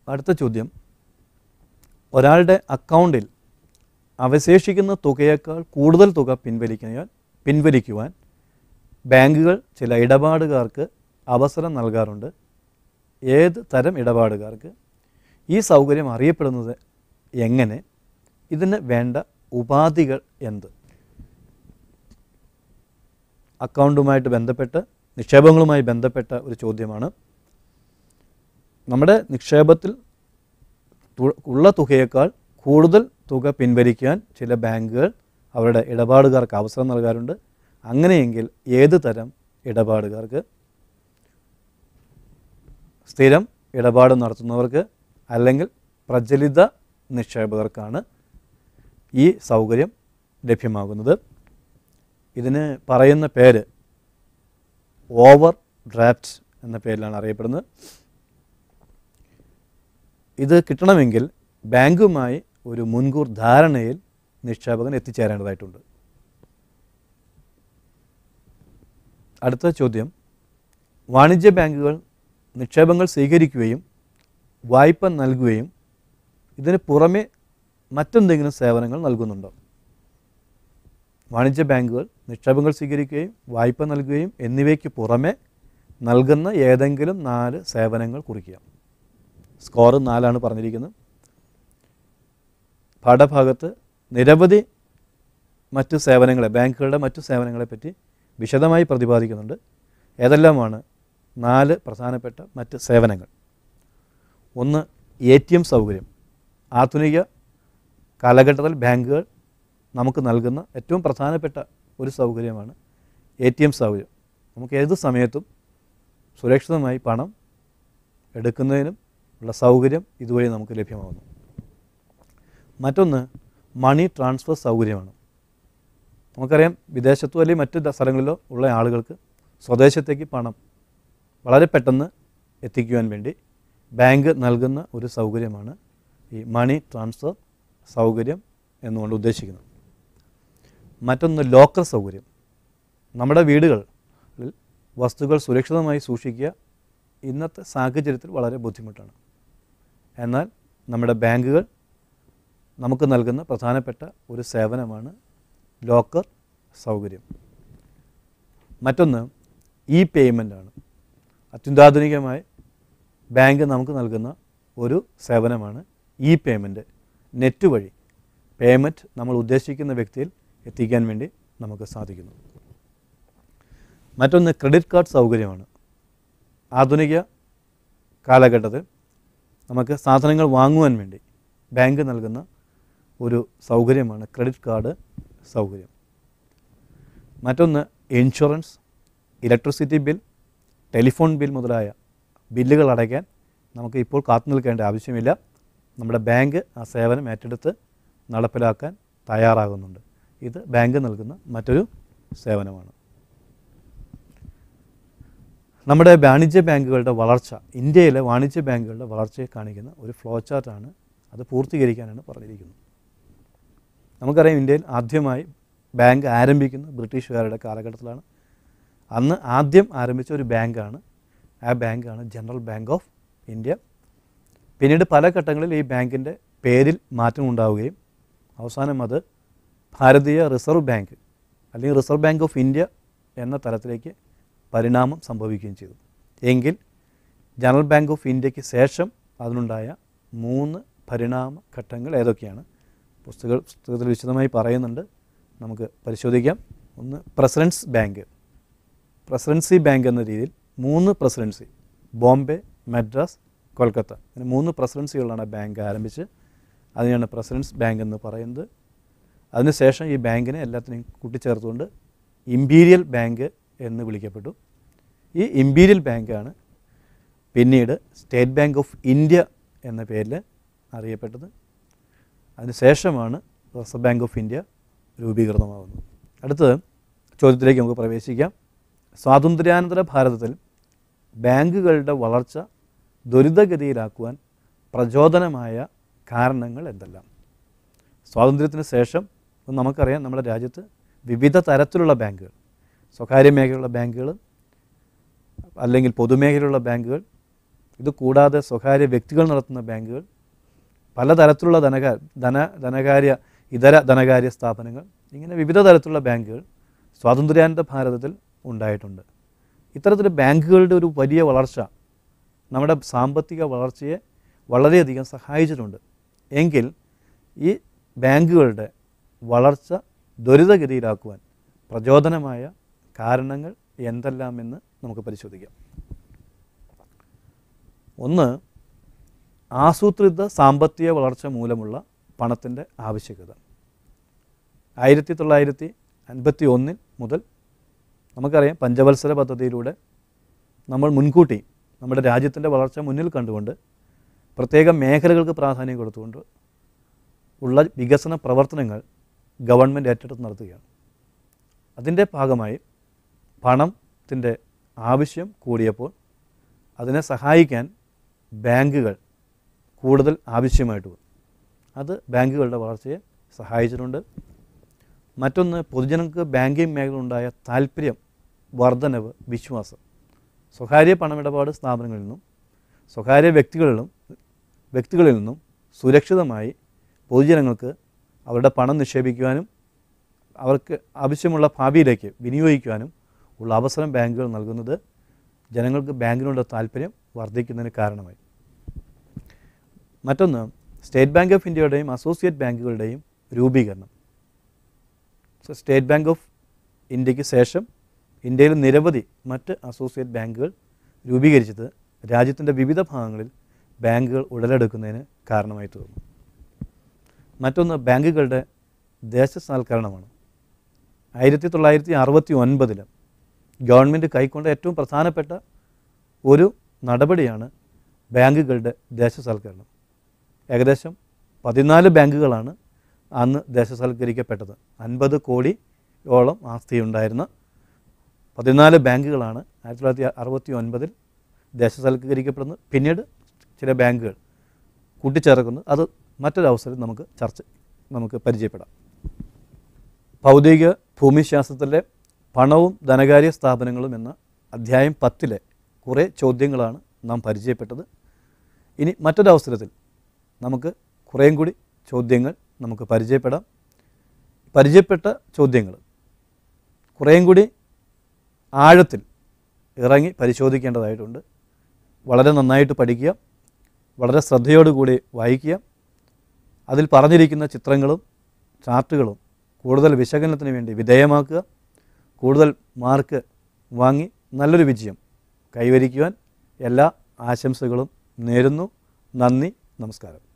അടുത്ത ചോദ്യം ഒരാളുടെ അക്കൗണ്ടിൽ അവശേഷിക്കുന്ന തുകയേക്കാൾ കൂടുതൽ തുക പിൻവലിക്കാൻ പിൻവലിക്കുവാൻ ബാങ്കുകൾ ചില ഇടപാടുകാർക്ക് അവസരം നൽകാറുണ്ട് ഏത് തരം ഇടപാടുകാർക്ക് ഈ സൗകര്യം അറിയപ്പെടുന്നത് എങ്ങനെ ഇതിന് വേണ്ട ഉപാധികൾ എന്ത് അക്കൗണ്ടുമായിട്ട് ബന്ധപ്പെട്ട് നിക്ഷേപങ്ങളുമായി ബന്ധപ്പെട്ട ഒരു ചോദ്യമാണ് നമ്മുടെ നിക്ഷേപത്തിൽ തു- ഉള്ള തുകയേക്കാൾ കൂടുതൽ തുക പിൻവലിക്കാൻ ചില ബാങ്കുകൾ അവരുടെ ഇടപാടുകാർക്ക് അവസരം നൽകാറുണ്ട് അങ്ങനെയെങ്കിൽ ഏത് തരം ഇടപാടുകാർക്ക് സ്ഥിരം ഇടപാട് നടത്തുന്നവർക്ക് അല്ലെങ്കിൽ പ്രചലിത നിക്ഷേപകർക്കാണ് ഈ സൗകര്യം ലഭ്യമാകുന്നത് ഇതിന് പറയുന്ന പേര് ഓവർ ഡ്രാഫ്റ്റ് എന്ന പേരിലാണ് അറിയപ്പെടുന്നത് ഇത് കിട്ടണമെങ്കിൽ ബാങ്കുമായി ഒരു മുൻകൂർ ധാരണയിൽ നിക്ഷേപകൻ എത്തിച്ചേരേണ്ടതായിട്ടുണ്ട് അടുത്ത ചോദ്യം വാണിജ്യ ബാങ്കുകൾ നിക്ഷേപങ്ങൾ സ്വീകരിക്കുകയും വായ്പ നൽകുകയും ഇതിന് പുറമെ മറ്റെന്തെങ്കിലും സേവനങ്ങൾ നൽകുന്നുണ്ടോ വാണിജ്യ ബാങ്കുകൾ നിക്ഷേപങ്ങൾ സ്വീകരിക്കുകയും വായ്പ നൽകുകയും എന്നിവയ്ക്ക് പുറമെ നൽകുന്ന ഏതെങ്കിലും നാല് സേവനങ്ങൾ കുറിക്കുക സ്കോർ നാലാണ് പറഞ്ഞിരിക്കുന്നത് പാഠഭാഗത്ത് നിരവധി മറ്റു സേവനങ്ങളെ ബാങ്കുകളുടെ മറ്റു സേവനങ്ങളെപ്പറ്റി വിശദമായി പ്രതിപാദിക്കുന്നുണ്ട് ഏതെല്ലാമാണ് നാല് പ്രധാനപ്പെട്ട മറ്റ് സേവനങ്ങൾ ഒന്ന് എ ടി എം സൗകര്യം ആധുനിക കാലഘട്ടത്തിൽ ബാങ്കുകൾ നമുക്ക് നൽകുന്ന ഏറ്റവും പ്രധാനപ്പെട്ട ഒരു സൗകര്യമാണ് എ ടി എം സൗകര്യം നമുക്ക് ഏത് സമയത്തും സുരക്ഷിതമായി പണം എടുക്കുന്നതിനും ഉള്ള സൗകര്യം ഇതുവഴി നമുക്ക് ലഭ്യമാകുന്നു മറ്റൊന്ന് മണി ട്രാൻസ്ഫർ സൗകര്യമാണ് നമുക്കറിയാം വിദേശത്തോ അല്ലെങ്കിൽ മറ്റ് ദ- സ്ഥലങ്ങളിലോ ഉള്ള ആളുകൾക്ക് സ്വദേശത്തേക്ക് പണം വളരെ പെട്ടെന്ന് എത്തിക്കുവാൻ വേണ്ടി ബാങ്ക് നൽകുന്ന ഒരു സൗകര്യമാണ് ഈ മണി ട്രാൻസ്ഫർ സൗകര്യം എന്നുകൊണ്ട് ഉദ്ദേശിക്കുന്നത് മറ്റൊന്ന് ലോക്കർ സൗകര്യം നമ്മുടെ വീടുകളിൽ വസ്തുക്കൾ സുരക്ഷിതമായി സൂക്ഷിക്കുക ഇന്നത്തെ സാഹചര്യത്തിൽ വളരെ ബുദ്ധിമുട്ടാണ് എന്നാൽ നമ്മുടെ ബാങ്കുകൾ നമുക്ക് നൽകുന്ന പ്രധാനപ്പെട്ട ഒരു സേവനമാണ് ലോക്കർ സൗകര്യം മറ്റൊന്ന് ഇ പേയ്മെൻ്റാണ് അത്യന്താധുനികമായി ബാങ്ക് നമുക്ക് നൽകുന്ന ഒരു സേവനമാണ് ഇ പേയ്മെൻറ്റ് നെറ്റ് വഴി പേയ്മെൻറ്റ് നമ്മൾ ഉദ്ദേശിക്കുന്ന വ്യക്തിയിൽ എത്തിക്കാൻ വേണ്ടി നമുക്ക് സാധിക്കുന്നു മറ്റൊന്ന് ക്രെഡിറ്റ് കാർഡ് സൗകര്യമാണ് ആധുനിക കാലഘട്ടത്തിൽ നമുക്ക് സാധനങ്ങൾ വാങ്ങുവാൻ വേണ്ടി ബാങ്ക് നൽകുന്ന ഒരു സൗകര്യമാണ് ക്രെഡിറ്റ് കാർഡ് സൗകര്യം മറ്റൊന്ന് insurance electricity bill telephone bill മുതലായ ബില്ലുകൾ അടയ്ക്കാൻ നമുക്ക് ഇപ്പോൾ കാത്തു നിൽക്കേണ്ട ആവശ്യമില്ല നമ്മുടെ ബാങ്ക് ആ സേവനം ഏറ്റെടുത്ത് നടപ്പിലാക്കാൻ തയ്യാറാകുന്നുണ്ട് ഇത് ബാങ്ക് നൽകുന്ന മറ്റൊരു സേവനമാണ് നമ്മുടെ വാണിജ്യ ബാങ്കുകളുടെ വളർച്ച ഇന്ത്യയിലെ വാണിജ്യ ബാങ്കുകളുടെ വളർച്ചയെ കാണിക്കുന്ന ഒരു ഫ്ലോ ചാർട്ടാണ് അത് പൂർത്തീകരിക്കാനാണ് പറഞ്ഞിരിക്കുന്നത് നമുക്കറിയാം ഇന്ത്യയിൽ ആദ്യമായി ബാങ്ക് ആരംഭിക്കുന്നത് ബ്രിട്ടീഷുകാരുടെ കാലഘട്ടത്തിലാണ് അന്ന് ആദ്യം ആരംഭിച്ച ഒരു ബാങ്കാണ് ആ ബാങ്കാണ് ജനറൽ ബാങ്ക് ഓഫ് ഇന്ത്യ പിന്നീട് പല ഘട്ടങ്ങളിൽ ഈ ബാങ്കിൻ്റെ പേരിൽ മാറ്റം ഉണ്ടാവുകയും അവസാനം അത് ഭാരതീയ റിസർവ് ബാങ്ക് അല്ലെങ്കിൽ റിസർവ് ബാങ്ക് ഓഫ് ഇന്ത്യ എന്ന തലത്തിലേക്ക് പരിണാമം സംഭവിക്കുകയും ചെയ്തു എങ്കിൽ ജനറൽ ബാങ്ക് ഓഫ് ഇന്ത്യക്ക് ശേഷം അതിനുണ്ടായ മൂന്ന് പരിണാമ ഘട്ടങ്ങൾ ഏതൊക്കെയാണ് പുസ്തക പുസ്തകത്തിൽ വിശദമായി പറയുന്നുണ്ട് നമുക്ക് പരിശോധിക്കാം ഒന്ന് പ്രസിഡൻസ് ബാങ്ക് പ്രസിഡൻസി ബാങ്ക് എന്ന രീതിയിൽ മൂന്ന് പ്രസിഡൻസി ബോംബെ മദ്രാസ് കൊൽക്കത്ത അങ്ങനെ മൂന്ന് പ്രസിഡൻസികളാണ് ആ ബാങ്ക് ആരംഭിച്ച് അതിനെയാണ് പ്രസിഡൻസ് ബാങ്ക് എന്ന് പറയുന്നത് അതിനുശേഷം ഈ ബാങ്കിനെ എല്ലാത്തിനെയും കൂട്ടിച്ചേർത്തുകൊണ്ട് ഇമ്പീരിയൽ ബാങ്ക് എന്ന് വിളിക്കപ്പെട്ടു ഈ ഇമ്പീരിയൽ ബാങ്കാണ് പിന്നീട് സ്റ്റേറ്റ് ബാങ്ക് ഓഫ് ഇന്ത്യ എന്ന പേരിൽ അറിയപ്പെട്ടത് അതിനുശേഷമാണ് റിസർവ് ബാങ്ക് ഓഫ് ഇന്ത്യ രൂപീകൃതമാകുന്നത് അടുത്തത് ചോദ്യത്തിലേക്ക് നമുക്ക് പ്രവേശിക്കാം സ്വാതന്ത്ര്യാനന്തര ഭാരതത്തിൽ ബാങ്കുകളുടെ വളർച്ച ത്വരിതഗതിയിലാക്കുവാൻ പ്രചോദനമായ കാരണങ്ങൾ എന്തെല്ലാം സ്വാതന്ത്ര്യത്തിന് ശേഷം ഇപ്പം നമുക്കറിയാം നമ്മുടെ രാജ്യത്ത് വിവിധ തരത്തിലുള്ള ബാങ്കുകൾ സ്വകാര്യ മേഖലയുള്ള ബാങ്കുകൾ അല്ലെങ്കിൽ പൊതുമേഖലയുള്ള ബാങ്കുകൾ ഇത് കൂടാതെ സ്വകാര്യ വ്യക്തികൾ നടത്തുന്ന ബാങ്കുകൾ പലതരത്തിലുള്ള ധനകാ ധന ധനകാര്യ ഇതര ധനകാര്യ സ്ഥാപനങ്ങൾ ഇങ്ങനെ വിവിധ തരത്തിലുള്ള ബാങ്കുകൾ സ്വാതന്ത്ര്യാനന്ത ഭാരതത്തിൽ ഉണ്ടായിട്ടുണ്ട് ഇത്തരത്തിൽ ബാങ്കുകളുടെ ഒരു വലിയ വളർച്ച നമ്മുടെ സാമ്പത്തിക വളർച്ചയെ വളരെയധികം സഹായിച്ചിട്ടുണ്ട് എങ്കിൽ ഈ ബാങ്കുകളുടെ വളർച്ച ത്വരിതഗതിയിലാക്കുവാൻ പ്രചോദനമായ കാരണങ്ങൾ എന്തെല്ലാമെന്ന് നമുക്ക് പരിശോധിക്കാം ഒന്ന് ആസൂത്രിത സാമ്പത്തിക വളർച്ച മൂലമുള്ള പണത്തിൻ്റെ ആവശ്യകത ആയിരത്തി തൊള്ളായിരത്തി അൻപത്തി ഒന്നിൽ മുതൽ നമുക്കറിയാം പഞ്ചവത്സര പദ്ധതിയിലൂടെ നമ്മൾ മുൻകൂട്ടി നമ്മുടെ രാജ്യത്തിൻ്റെ വളർച്ച മുന്നിൽ കണ്ടുകൊണ്ട് പ്രത്യേക മേഖലകൾക്ക് പ്രാധാന്യം കൊടുത്തുകൊണ്ട് ഉള്ള വികസന പ്രവർത്തനങ്ങൾ ഗവൺമെൻറ് ഏറ്റെടുത്ത് നടത്തുകയാണ് അതിൻ്റെ ഭാഗമായി പണത്തിൻ്റെ ആവശ്യം കൂടിയപ്പോൾ അതിനെ സഹായിക്കാൻ ബാങ്കുകൾ കൂടുതൽ ആവശ്യമായിട്ട് വന്നു അത് ബാങ്കുകളുടെ വളർച്ചയെ സഹായിച്ചിട്ടുണ്ട് മറ്റൊന്ന് പൊതുജനങ്ങൾക്ക് ബാങ്കിങ് മേഖലയിലുണ്ടായ താല്പര്യം വർധനവ് വിശ്വാസം സ്വകാര്യ പണമിടപാട് സ്ഥാപനങ്ങളിൽ നിന്നും സ്വകാര്യ വ്യക്തികളിലും വ്യക്തികളിൽ നിന്നും സുരക്ഷിതമായി പൊതുജനങ്ങൾക്ക് അവരുടെ പണം നിക്ഷേപിക്കുവാനും അവർക്ക് ആവശ്യമുള്ള ഭാവിയിലേക്ക് വിനിയോഗിക്കുവാനും ഉള്ള അവസരം ബാങ്കുകൾ നൽകുന്നത് ജനങ്ങൾക്ക് ബാങ്കിനുള്ള താല്പര്യം വർദ്ധിക്കുന്നതിന് കാരണമായി മറ്റൊന്ന് സ്റ്റേറ്റ് ബാങ്ക് ഓഫ് ഇന്ത്യയുടെയും അസോസിയേറ്റ് ബാങ്കുകളുടെയും രൂപീകരണം സോ സ്റ്റേറ്റ് ബാങ്ക് ഓഫ് ഇന്ത്യക്ക് ശേഷം ഇന്ത്യയിൽ നിരവധി മറ്റ് അസോസിയേറ്റ് ബാങ്കുകൾ രൂപീകരിച്ചത് രാജ്യത്തിൻ്റെ വിവിധ ഭാഗങ്ങളിൽ ബാങ്കുകൾ ഉടലെടുക്കുന്നതിന് കാരണമായി തീർന്നു മറ്റൊന്ന് ബാങ്കുകളുടെ ദേശസാൽക്കരണമാണ് ആയിരത്തി തൊള്ളായിരത്തി അറുപത്തി ഒൻപതിൽ ഗവൺമെൻറ് കൈക്കൊണ്ട ഏറ്റവും പ്രധാനപ്പെട്ട ഒരു നടപടിയാണ് ബാങ്കുകളുടെ ദേശസാൽക്കരണം ഏകദേശം പതിനാല് ബാങ്കുകളാണ് അന്ന് ദേശസാൽക്കരിക്കപ്പെട്ടത് അൻപത് കോടിയോളം ആസ്തിയുണ്ടായിരുന്ന പതിനാല് ബാങ്കുകളാണ് ആയിരത്തി തൊള്ളായിരത്തി അറുപത്തി ഒൻപതിൽ ദേശസാൽക്കരിക്കപ്പെടുന്നത് പിന്നീട് ചില ബാങ്കുകൾ കൂട്ടിച്ചേർക്കുന്നത് അത് മറ്റൊരവസരം നമുക്ക് ചർച്ച നമുക്ക് പരിചയപ്പെടാം ഭൗതിക ഭൂമിശാസ്ത്രത്തിലെ പണവും ധനകാര്യ സ്ഥാപനങ്ങളും എന്ന അധ്യായം പത്തിലെ കുറേ ചോദ്യങ്ങളാണ് നാം പരിചയപ്പെട്ടത് ഇനി മറ്റൊരവസരത്തിൽ നമുക്ക് കുറേയും കൂടി ചോദ്യങ്ങൾ നമുക്ക് പരിചയപ്പെടാം പരിചയപ്പെട്ട ചോദ്യങ്ങൾ കുറേയും കൂടി ആഴത്തിൽ ഇറങ്ങി പരിശോധിക്കേണ്ടതായിട്ടുണ്ട് വളരെ നന്നായിട്ട് പഠിക്കുക വളരെ ശ്രദ്ധയോടുകൂടി വായിക്കുക അതിൽ പറഞ്ഞിരിക്കുന്ന ചിത്രങ്ങളും ചാർട്ടുകളും കൂടുതൽ വിശകലനത്തിന് വേണ്ടി വിധേയമാക്കുക കൂടുതൽ മാർക്ക് വാങ്ങി നല്ലൊരു വിജയം കൈവരിക്കുവാൻ എല്ലാ ആശംസകളും നേരുന്നു നന്ദി നമസ്കാരം